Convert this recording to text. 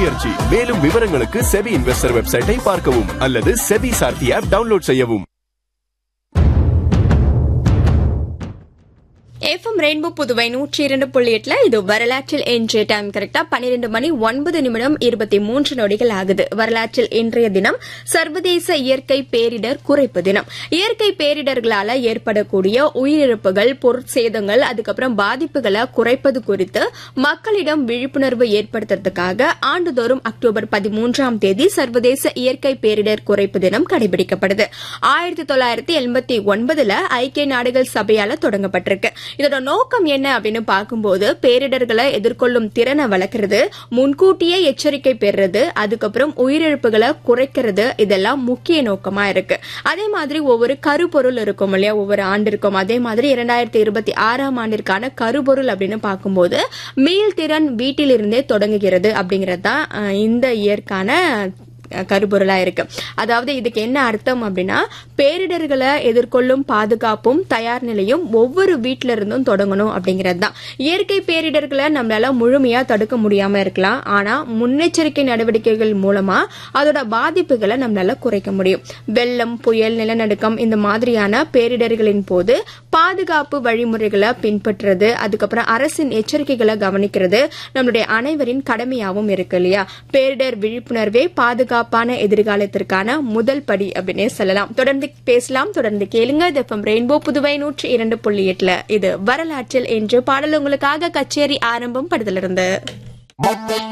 முயற்சி மேலும் விவரங்களுக்கு செபி இன்வெஸ்டர் வெப்சைட்டை பார்க்கவும் அல்லது செபி சார்த்தி ஆப் டவுன்லோட் செய்யவும் எஃப்எம் ரெயின்போ புதுவை நூற்றி இரண்டு புள்ளி எட்டுல இது வரலாற்றில் இன்றைய டைம் கரெக்டா பன்னிரண்டு மணி ஒன்பது நிமிடம் இருபத்தி மூன்று நொடிகள் ஆகுது வரலாற்றில் இன்றைய தினம் சர்வதேச இயற்கை பேரிடர் குறைப்பு தினம் இயற்கை பேரிடர்களால ஏற்படக்கூடிய உயிரிழப்புகள் பொருட்சேதங்கள் அதுக்கப்புறம் பாதிப்புகளை குறைப்பது குறித்து மக்களிடம் விழிப்புணர்வு ஏற்படுத்துறதுக்காக ஆண்டுதோறும் அக்டோபர் பதிமூன்றாம் தேதி சர்வதேச இயற்கை பேரிடர் குறைப்பு தினம் கடைபிடிக்கப்படுது ஆயிரத்தி தொள்ளாயிரத்தி எண்பத்தி ஒன்பதுல ஐக்கிய நாடுகள் சபையால தொடங்கப்பட்டிருக்கு இதோட நோக்கம் என்ன அப்படின்னு பார்க்கும்போது பேரிடர்களை எதிர்கொள்ளும் திறனை வளர்க்கறது முன்கூட்டியே எச்சரிக்கை பெறுறது அதுக்கப்புறம் உயிரிழப்புகளை குறைக்கிறது இதெல்லாம் முக்கிய நோக்கமா இருக்கு அதே மாதிரி ஒவ்வொரு கருப்பொருள் இருக்கும் இல்லையா ஒவ்வொரு ஆண்டு இருக்கும் அதே மாதிரி இரண்டாயிரத்தி இருபத்தி ஆறாம் ஆண்டிற்கான கருப்பொருள் அப்படின்னு பார்க்கும்போது மீள்திறன் வீட்டிலிருந்தே தொடங்குகிறது அப்படிங்கிறது தான் அஹ், இந்த இயற்கான கருப்பொருளா இருக்கு அதாவது இதுக்கு என்ன அர்த்தம் அப்படின்னா பேரிடர்களை எதிர்கொள்ளும் பாதுகாப்பும் தயார் நிலையும் ஒவ்வொரு வீட்டில இருந்தும் தொடங்கணும் அப்படிங்கிறது தான் இயற்கை பேரிடர்களை நம்மளால முழுமையா தடுக்க முடியாம இருக்கலாம் ஆனா முன்னெச்சரிக்கை நடவடிக்கைகள் மூலமா அதோட பாதிப்புகளை நம்மளால குறைக்க முடியும் வெள்ளம் புயல் நிலநடுக்கம் இந்த மாதிரியான பேரிடர்களின் போது பாதுகாப்பு வழிமுறைகளை பின்பற்றுறது அதுக்கப்புறம் அரசின் எச்சரிக்கைகளை கவனிக்கிறது நம்மளுடைய அனைவரின் கடமையாவும் இருக்கு இல்லையா பேரிடர் விழிப்புணர்வே பாதுகாப்பான எதிர்காலத்திற்கான முதல் படி அப்படின்னே சொல்லலாம் தொடர்ந்து பேசலாம் தொடர்ந்து கேளுங்க இது எஃப்எம் ரெயின்போ புதுவை நூற்றி இரண்டு புள்ளி எட்டுல இது வரலாற்றில் என்று பாடல் உங்களுக்காக கச்சேரி ஆரம்பம் படுதலிருந்து